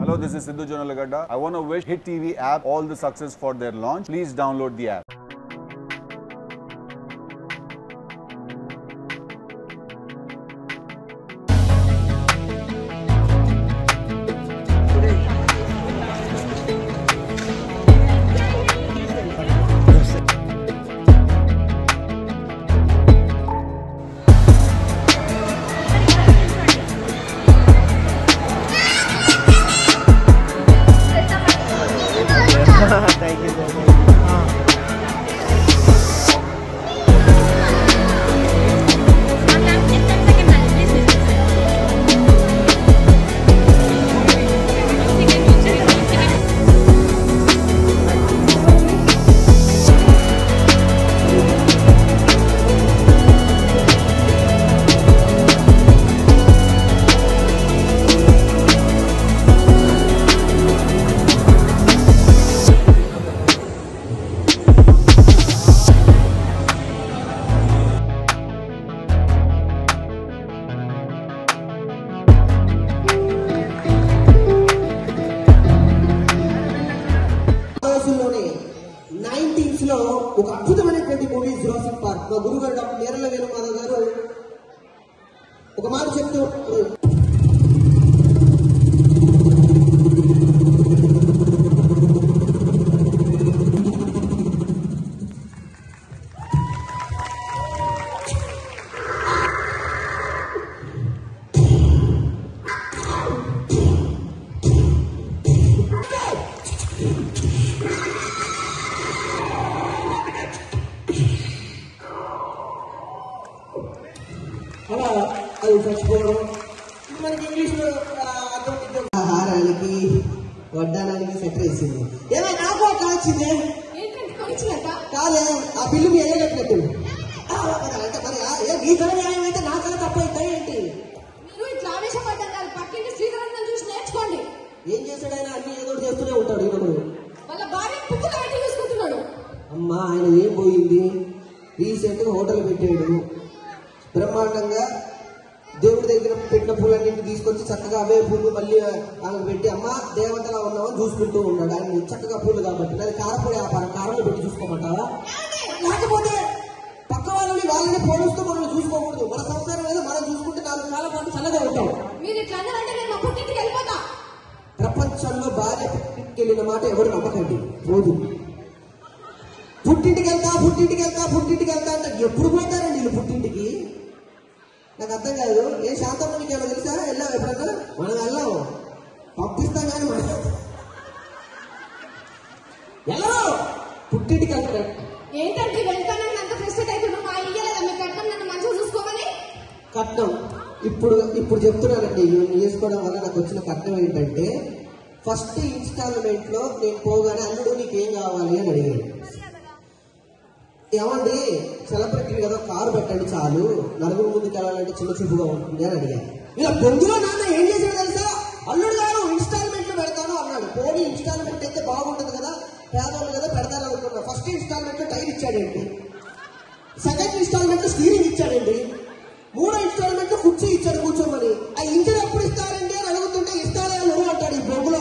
Hello, this is Sidhu Jonalagada. I want to wish Hit TV app all the success for their launch. Please download the app. Thank you ఆ రోజుల్లోనే nineteens లో ఒక అద్భుతమైనటువంటి movie Jurassic park మా గురువు గారు doctor నేరల Venumadhav గారు ఒక మాట చెప్తూ అలా అది చచ్చిపోవడం మనకి ఇంగ్లీష్ లో ఆ, అర్థం ఇద్దం. ఆహారానికి వడ్డానానికి సెట్ వేసింది ఏమో నాకు ఒక వచ్చింది కాదే ఆ బిల్లు మీ అయ్యగట్టినట్టు ఆ, మరి అంటే మరి ఆ, ఏ మీ కళ న్యాయం అయితే నా కళ తప్ప అవుతా ఏంటి మీరు ఇట్లా ఆవేశపడ్డారు కాదు పక్కింటి శ్రీధరన్ చూసి నేర్చుకోండి ఏం చేశాడు ఆయన అన్ని ఏదో ఒకటి చేస్తూనే ఉంటాడు ఈయనడు వాళ్ళ భార్య పువ్వులు పెట్టి చూసుకుంటున్నాడు అమ్మా ఆయన ఏం పోయింది రీసెంట్ గా హోటల్ పెట్టాడు బ్రహ్మాండంగా దేవుడి దగ్గర పెట్టిన పూలన్నింటి తీసుకొచ్చి చక్కగా అవే పూలు మళ్ళీ ఆమె పెట్టి అమ్మ దేవతలా ఉన్నామని చూసుకుంటూ ఉన్నాడు ఆయన చక్కగా పూలు కాబట్టి అది కారపొడి వ్యాపారం కారంలో పెట్టి చూసుకోమంటావా లేకపోతే పక్క వాళ్ళని వాళ్ళని పోలుస్తూ మనం చూసుకోకూడదు మన సంసారం ఏదో మనం చూసుకుంటే నాలుగు కాలం పాటు చల్లగా ఉంటాం మీరు ఇట్లా అన్నారంటే నేను మా పుట్టింటికి వెళ్ళిపోతా ప్రపంచంలో భార్య పుట్టింటికి వెళ్ళిన మాట ఎవరు నమ్మకండి రోజు పుట్టింటికి వెళ్తా పుట్టింటికి వెళ్తా పుట్టింటికి వెళ్తా అంటే ఎప్పుడు పోతారండి వీళ్ళు పుట్టింటికి నాకు అర్థం కాదు ఏ శాంతం నీకు ఏమైనా తెలుసా వెళ్ళాం ఎప్పుడన్నా మనం వెళ్ళాం పంపిస్తాం కానీ మనం వెళ్ళరు పుట్టింటికి వెళ్తారు ఏంటంటే వెళ్తానని అంత ఫ్రస్ట్రేట్ అవుతున్నావు మా ఇయ్యలేదా మీ కట్నం నన్ను మంచిగా చూసుకోమని కట్నం ఇప్పుడు ఇప్పుడు చెప్తున్నానండి ఇవన్నీ చేసుకోవడం వల్ల నాకు వచ్చిన కట్నం ఏంటంటే ఫస్ట్ ఇన్స్టాల్మెంట్ లో నేను పోగానే అల్లుడు నీకేం కావాలి అని అడిగాడు ఏమండి సెలబ్రిటీ కదా కారు పెట్టండి చాలు నలుగురు ముందుకు వెళ్ళాలంటే చిన్న చూపుగా ఉంటుంది అని అడిగాను ఇలా బొందులో నాన్న ఏం చేశాడు తెలుసా అల్లుడు గారు ఇన్స్టాల్మెంట్ లో పెడతాను అన్నాడు పోనీ ఇన్స్టాల్మెంట్ అయితే బాగుంటుంది కదా పేదవాళ్ళు కదా పెడతారు అనుకున్నా ఫస్ట్ ఇన్స్టాల్మెంట్ లో టైర్ ఇచ్చాడేంటి సెకండ్ ఇన్స్టాల్మెంట్ స్టీరింగ్ ఇచ్చాడండి మూడో ఇన్స్టాల్మెంట్ కుర్చీ ఇచ్చాడు కూర్చోమని ఆ ఇంజిన్ ఎప్పుడు ఇస్తారండి అని అడుగుతుంటే ఇస్తాడే అని నువ్వు అంటాడు ఈ బొగ్గులో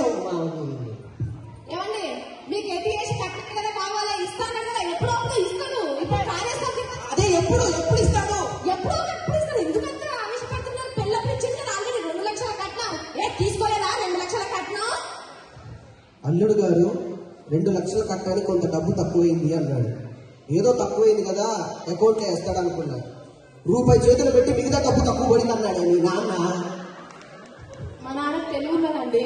ఏమండి మీకు ఎట్టి చేసి కట్నం కదా కావాలా ఇస్తాను కదా ఎప్పుడో ఒకటి ఇస్తాను ఇప్పుడు రాజేస్తాను అదే ఎప్పుడు ఎప్పుడు ఇస్తాడు ఎప్పుడో ఒకటి ఎప్పుడు ఇస్తాను ఎందుకంత ఆవేశపడుతున్నారు పెళ్ళప్పుడు ఇచ్చింది కదా ఆల్రెడీ రెండు లక్షల కట్నం ఏ తీసుకోలేదా రెండు లక్షల కట్నం అల్లుడు గారు రెండు లక్షలు కట్టడానికి కొంత డబ్బు తక్కువైంది అన్నాడు ఏదో తక్కువైంది కదా అకౌంట్ లో వేస్తాడు అనుకున్నా రూపాయి చేతులు పెట్టి మిగతా డబ్బు తక్కువ పడింది అన్నాడు మీ నాన్న మా నాన్న తెలివి ఉన్నదండి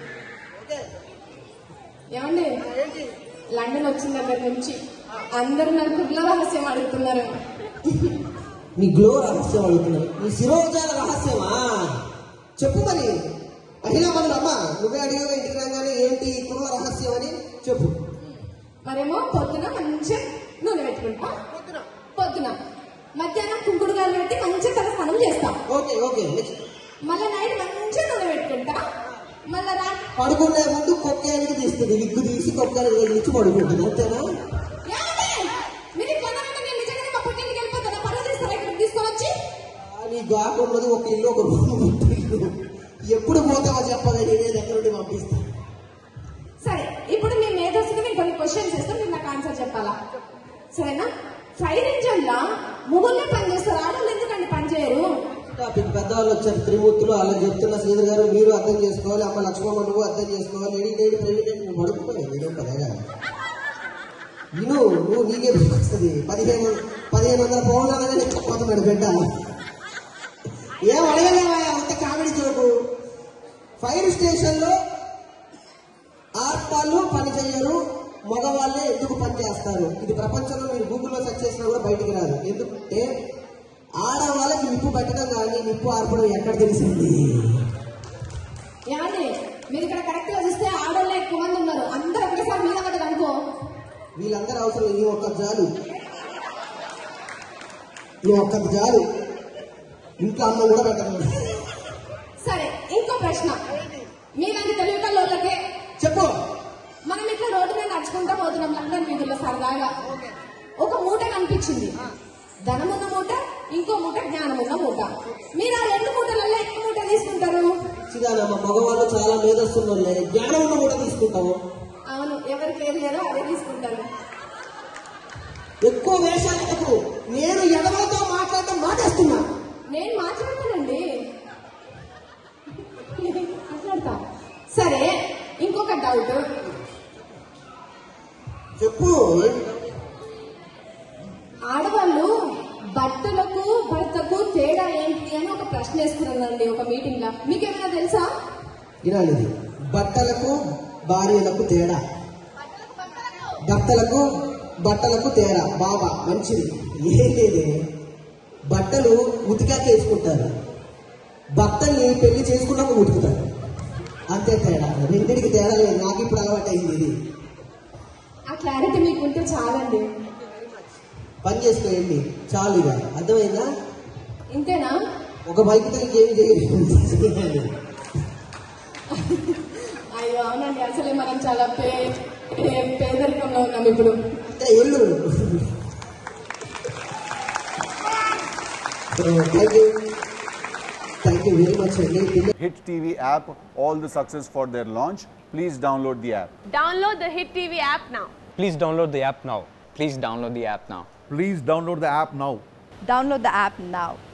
ఏమండి లండన్ వచ్చిన దగ్గర నుంచి అందరూ నన్ను కుట్ల రహస్యం అడుగుతున్నారు నీ గ్లో రహస్యం అడుగుతున్నాడు నీ శిరోజాల రహస్యమా చెప్పు మరి మహిళా మన అమ్మ నువ్వే అడిగావు ఇంటికి రాగానే ఏంటి కుల రహస్యం అని చెప్పు మరేమో పొద్దున మంచిగా నూనె పెట్టుకుంటా పొద్దున మధ్యాహ్నం కుంకుడు గారు పెట్టి మంచిగా తల స్నానం చేస్తా ఓకే ఓకే నెక్స్ట్ మళ్ళీ నైట్ మంచిగా నూనె పెట్టుకుంటా మళ్ళా రాత్రి పడుకునే ముందు కొక్కేనికి తీస్తుంది విగ్గు తీసి కొక్కేనికి తగిలించి పడుకుంటుంది అంతేనా ఏమండి? మీరు ఇట్లా అన్నారంటే నేను నిజంగానే మా పుట్టింటికి వెళ్ళిపోతాను పరువు తీస్తారా ఇక్కడ తీసుకొని వచ్చి నీ గాకు ఉన్నది ఒక ఇల్లు ఒక రూమ్ ఎప్పుడు పోతావో చెప్పగా నేనే దగ్గర నుండి పంపిస్తా సరే ఇప్పుడు మీ మేధస్సుకి నేను కొన్ని క్వశ్చన్స్ ఇస్తాను మీరు నాకు ఆన్సర్ చెప్పాలా సరేనా ఫైర్ ఇంజన్ లా మొగుళ్ళే పని చేస్తారు ఆడవాళ్ళు ఎందుకండి పని చేయరు టాపిక్ పెద్దవాళ్ళు వచ్చారు త్రిమూర్తులు అలా చెప్తున్న శ్రీధర్ గారు మీరు అర్థం చేసుకోవాలి అమ్మ లక్ష్మమ్మ నువ్వు అర్థం చేసుకోవాలి లేడీ లేడీ ప్రెసిడెంట్ నువ్వు పడుకుపోయి నేనేం పదేగా విను నువ్వు నీకే వస్తుంది పదిహేను పదిహేను వందల పౌన్లు అనగానే చెప్పబోతున్నాడు బిడ్డ ఏం అడగలేవా అంత కామెడీ జోకు ఫైర్ స్టేషన్ లో ఆడవాళ్ళు పని చేయరు మగవాళ్ళే ఎందుకు పని చేస్తారు ఇది ప్రపంచంలో మీరు గూగుల్లో సెర్చ్ చేసినా కూడా బయటికి రాదు ఎందుకంటే ఆడవాళ్ళకి నిప్పు పెట్టడం కానీ నిప్పు ఆర్పడం ఎక్కడ తెలిసింది ఏమండి మీరు ఇక్కడ కరెక్ట్ గా చూస్తే ఆడవాళ్ళే ఎక్కువ మంది ఉన్నారు అందరూ ఒకటేసారి మీద పడ్డది అనుకో వీళ్ళందరూ అవసరం ఈ ఒక్క జాలు ఈ ఒక్క జాలు ఇంట్లో అన్నం కూడా పెట్టదు సరే ఇంకో ప్రశ్న మీలాంటి తెలివి కల్లోళ్ళకే చెప్పు మనం ఇట్లా రోడ్డు మీద నడుచుకుంటా పోతున్నాం లండన్ వీధుల్లో సరదాగా ఒక మూట కనిపించింది ధనమున్న మూట ఇంకో మూట జ్ఞానమున్న మూట మీరు ఆ రెండు మూటలలో ఎక్కువ మూట తీసుకుంటారు చిదానమ్మ మగవాళ్ళు చాలా మేధస్తున్నారు జ్ఞానం ఉన్న కూడా తీసుకుంటాము అవును ఎవరికి ఏది లేదో అదే తీసుకుంటారు ఎక్కువ వేషాలకు నేను ఎడవలతో మాట్లాడటం మాటేస్తున్నా నేను మాట్లాడతానండి మాట్లాడతా సరే ఇంకొక డౌట్ చెప్పు ఆడవాళ్ళు బట్టలకు భర్తకు తేడా ఏంటి అని ఒక ప్రశ్న వేసుకున్నానండి ఒక మీటింగ్ లో మీకేమైనా తెలుసా వినాలి ఇది. బట్టలకు భార్యలకు తేడా భర్తలకు బట్టలకు తేడా బాబా మంచిది ఏంటిది బట్టలు ఉతికాక వేసుకుంటారు భర్తల్ని పెళ్లి చేసుకున్నాక ఉతుకుతారు అంతే తేడా రెండింటికి తేడా లేదు నాకు ఇప్పుడు అలవాటైంది ఇది ఆ క్లారిటీ మీకుంటే చాలండి పని చేసుకోండి చాలు ఇక అర్థమైందా ఇంతేనా ఒక బైక్తో ఇంకేమి చేయలేదు అయ్యో అవునండి అసలే మనం చాలా పే పే- పేదరికంలో ఉన్నాం ఇప్పుడు అంటే ఎల్లు thank you thank you very much అండి Hit TV app, all the success for their launch. Please download the app. Download the Hit TV app now. Please download the app now. Please download the app now. Please download the app now. Download the app now.